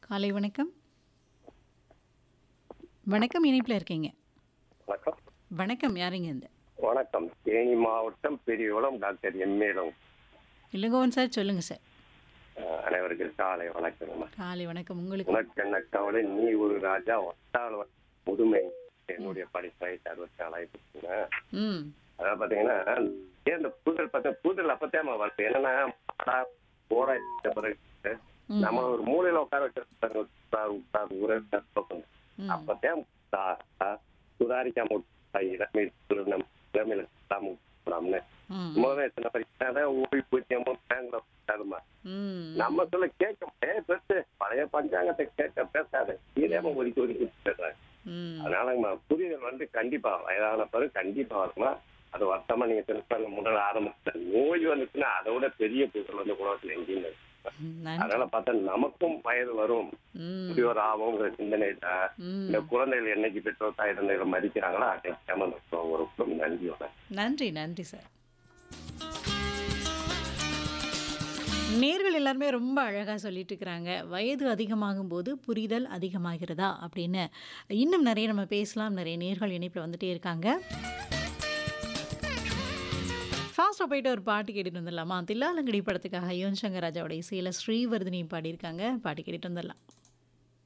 காலை வணக்கம் வணக்கம் இணைப்பில் இருக்கீங்க வணக்கம் வணக்கம் யாருங்க இந்த வணக்கம் தேனி மாவட்டம் பெரியகுளம் டாக்டர் எம்மேலம் இளங்கோவன் சார் சொல்லுங்க சார் அஹ், அனைவருக்கும் காலை வணக்கம்மா காலை வணக்கம் உங்களுக்கு உனக்கு என்ன கவலை நீ ஒரு ராஜா ஒத்தாள் முதுமை என்னுடைய படிப்பு வயசு அறுபத்தி நாலாயிரத்துங்க ம் அதாவது பாத்தீங்கன்னா ஏன் இந்த புதல் பார்த்தா புதல் அப்பத்தேமா வருது என்னன்னா மாடா, போடா இந்த பிறகு ம். நம்ம ஒரு மூலையில உட்கார வச்சிருக்காங்க உட்கார் உட்கார் ஊரே உட்கார் ம். அப்பத்தேன் சுதாரிக்காம விட்டா, இளமை திருநம் இளமையில இல்லாம விட்டுறாம்னு ம் முதல்ல எத்தனை பரிசு ஓடி போயிட்டோமோ பேங்க்ல உட்காருமா ம் நம்ம சொல்ல கேட்க முடியாது பெருசு பழைய பஞ்சாங்கத்தை கேட்க பேசாத இதேமா ஒதுக்கி ஒதுக்கி பேசுறாங்க ம் அதனால புரிதல் வந்து கண்டிப்பா வயதான பிறகு கண்டிப்பா வரணும் அது வருத்தமா நீங்க திருப்பாங்க முதல்ல ஆரம்பத்துல நோய் வந்துச்சுன்னா அதை விட பெரிய புரிதல் வந்து உலகத்துல எங்கேயும் இல்லை. நன்றி அதனால பார்த்தா நமக்கும் வயது வரும் ம் முதியோர் ஆகுங்கிற சிந்தனை ம் இந்த குழந்தைகள் என்னைக்கு பெற்றோர் தாய் தந்தைகளை மதிக்கிறாங்களோ அதை ஒரு நன்றி வணக்கம் நன்றி நன்றி சார் நேர்கள் எல்லாருமே ரொம்ப அழகாக சொல்லிட்டு இருக்கிறாங்க வயது அதிகமாகும் போது புரிதல் அதிகமாகிறதா அப்படின்னு இன்னும் நிறைய நம்ம பேசலாம் நிறைய நேர்கள் இணைப்பில் வந்துட்டே இருக்காங்க ஃபாஸ்ட்டாக போயிட்டு ஒரு பாட்டு கேட்டுட்டு வந்துடலாமா தில்லாலங்கடி படத்துக்காக யுவன் சங்கர் ராஜாவோட இசையில் ஸ்ரீவர்தினி பாடியிருக்காங்க பாட்டு கேட்டுட்டு வந்துடலாம்